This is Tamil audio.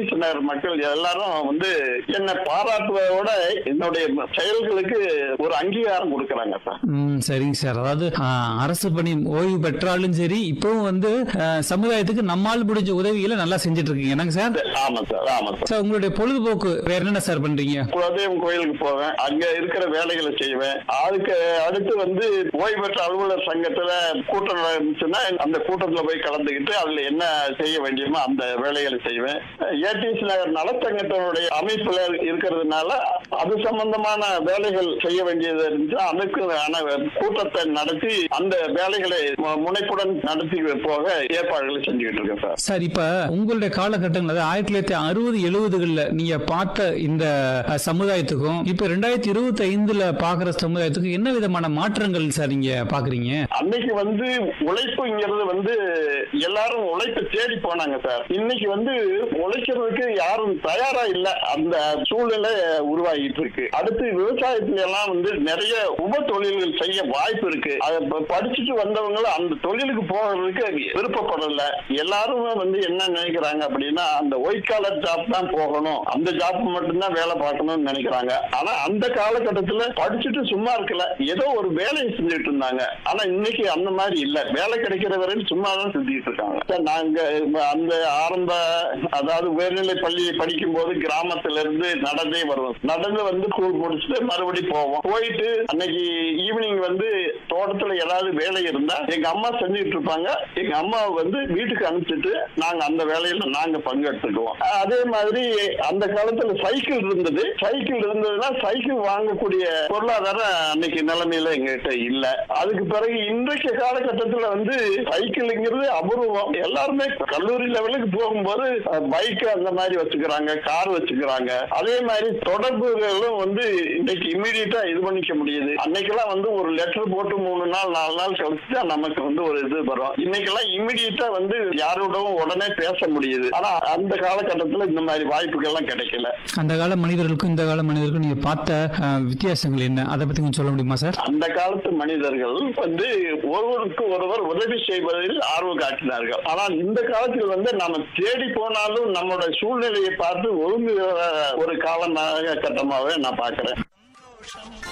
ஏடிசி நகர் மக்கள் எல்லாரும் வந்து என்னை பாராட்டுவதோட என்னுடைய செயல்களுக்கு ஒரு அங்கீகாரம் கொடுக்கறாங்க சார் ம் சரிங்க சார் அதாவது ஆ, அரசு பணி ஓய்வு பெற்றாலும் சரி இப்பவும் வந்து ஆ, சமுதாயத்துக்கு நம்மால் முடிஞ்ச உதவிகளை நல்லா செஞ்சுட்டு இருக்கீங்க என்னங்க சார் ஆமா சார் ஆமா சார் சார் உங்களுடைய பொழுதுபோக்கு வேற என்னென்ன சார் பண்றீங்க குலதெய்வம் கோயிலுக்கு போவேன் அங்க இருக்கிற வேலைகளை செய்வேன் அதுக்கு அடுத்து வந்து ஓய்வு பெற்ற அலுவலர் சங்கத்துல கூட்டம் இருந்துச்சுன்னா அந்த கூட்டத்துல போய் கலந்துக்கிட்டு அதுல என்ன செய்ய வேண்டியமோ அந்த வேலைகளை செய்வேன் ஏடிசி நகர் நலச்சங்கத்தினுடைய அமைப்புல இருக்கிறதுனால அது சம்பந்தமான வேலைகள் செய்ய வேண்டியது இருந்துச்சு அதுக்கு ஆன கூட்டத்தை நடத்தி அந்த வேலைகளை மு- முனைப்புடன் நடத்தி போக ஏற்பாடுகளை செஞ்சுக்கிட்டு இருக்கேன் சார் சார் இப்ப உங்களுடைய காலகட்டங்கள் அதாவது ஆயிரத்தி தொள்ளாயிரத்தி அறுபது எழுபதுகள்ல நீங்க பார்த்த இந்த அஹ், சமுதாயத்துக்கும் இப்ப ரெண்டாயிரத்தி இருபத்தி ஐந்துல பாக்குற சமுதாயத்துக்கும் என்ன விதமான மாற்றங்கள் சார் நீங்க பாக்குறீங்க அன்னைக்கு வந்து உழைப்புங்கிறது வந்து எல்லாரும் உழைப்பை தேடி போனாங்க சார் இன்னைக்கு வந்து உழைக்கிறதுக்கு யாரும் தயாரா இல்ல அந்த சூழ்நிலை உருவாகிட்டு இருக்கு அடுத்து விவசாயத்துல எல்லாம் வந்து நிறைய உப தொழில்கள் செய்ய வாய்ப்பு இருக்கு அதை ப- படிச்சுட்டு வந்தவங்க அந்த தொழிலுக்கு போகிறதுக்கு விருப்பப்படல எல்லாருமே வந்து என்ன நினைக்கிறாங்க அப்படின்னா அந்த ஒயிட் காலர் ஜாப் தான் போகணும் அந்த ஜாப் மட்டும்தான் வேலை பார்க்கணும்னு நினைக்கிறாங்க ஆனா அந்த காலகட்டத்துல படிச்சுட்டு சும்மா இருக்கல ஏதோ ஒரு வேலையை செஞ்சுட்டு இருந்தாங்க ஆனா இன்னைக்கு அந்த மாதிரி இல்ல வேலை கிடைக்கிற வரையும் சும்மா தான் செஞ்சுட்டு இருக்காங்க சார், நாங்க அந்த ஆரம்ப அதாவது உயர்நிலை பள்ளி படிக்கும் போது கிராமத்துல இருந்து நடந்தே வருவோம் நடந்து வந்து ஸ்கூல் முடிச்சுட்டு மறுபடி போவோம் போயிட்டு அன்னைக்கு ஈவினிங் வந்து தோட்டத்துல ஏதாவது வேலை இருந்தா எங்க அம்மா செஞ்சுட்டு இருப்பாங்க எங்க அம்மா வந்து வீட்டுக்கு அனுப்பிச்சிட்டு நாங்க அந்த வேலையில நாங்க பங்கெடுத்துக்குவோம் அதே மாதிரி அந்த காலத்துல சைக்கிள் இருந்தது சைக்கிள் இருந்ததுன்னா சைக்கிள் வாங்கக்கூடிய பொருளாதாரம் அன்னைக்கு நிலைமையில எங்ககிட்ட இல்ல அதுக்கு பிறகு இன்றைக்கு காலகட்டத்துல வந்து சைக்கிள்ங்கிறது அபூர்வம் எல்லாருமே கல்லூரி லெவலுக்கு போகும்போது பைக் அந்த மாதிரி வச்சுக்கிறாங்க கார் வச்சுக்கிறாங்க அதே மாதிரி தொடர்புகளும் வந்து இன்னைக்கு இம்மிடியட்டா இது பண்ணிக்க முடியுது அன்னைக்கெல்லாம் வந்து ஒரு லெட்டர் போட்டு மூணு நாள் நாலு நாள் கழிச்சு தான் நமக்கு வந்து ஒரு இது வரும் இன்னைக்கெல்லாம் இம்மிடியட்டா வந்து யாரோடவும் உடனே பேச முடியுது ஆனா அந்த காலகட்டத்துல இந்த மாதிரி வாய்ப்புகள்லாம் கிடைக்கல அந்த கால மனிதர்களுக்கும் இந்த கால மனிதர்களுக்கும் நீங்க பார்த்த அஹ், வித்தியாசங்கள் என்ன அதை பத்தி கொஞ்சம் சொல்ல முடியுமா சார் அந்த காலத்து மனிதர்கள் வந்து ஒருவருக்கு ஒருவர் உதவி செய்வதில் ஆர்வம் காட்டினார்கள் ஆனால் இந்த காலத்தில் வந்து நம்ம தேடி போனாலும் நம்மளோட சூழ்நிலையை பார்த்து ஒழுங்கு ஒரு காலமாக கட்டமாகவே நான் பார்க்கிறேன்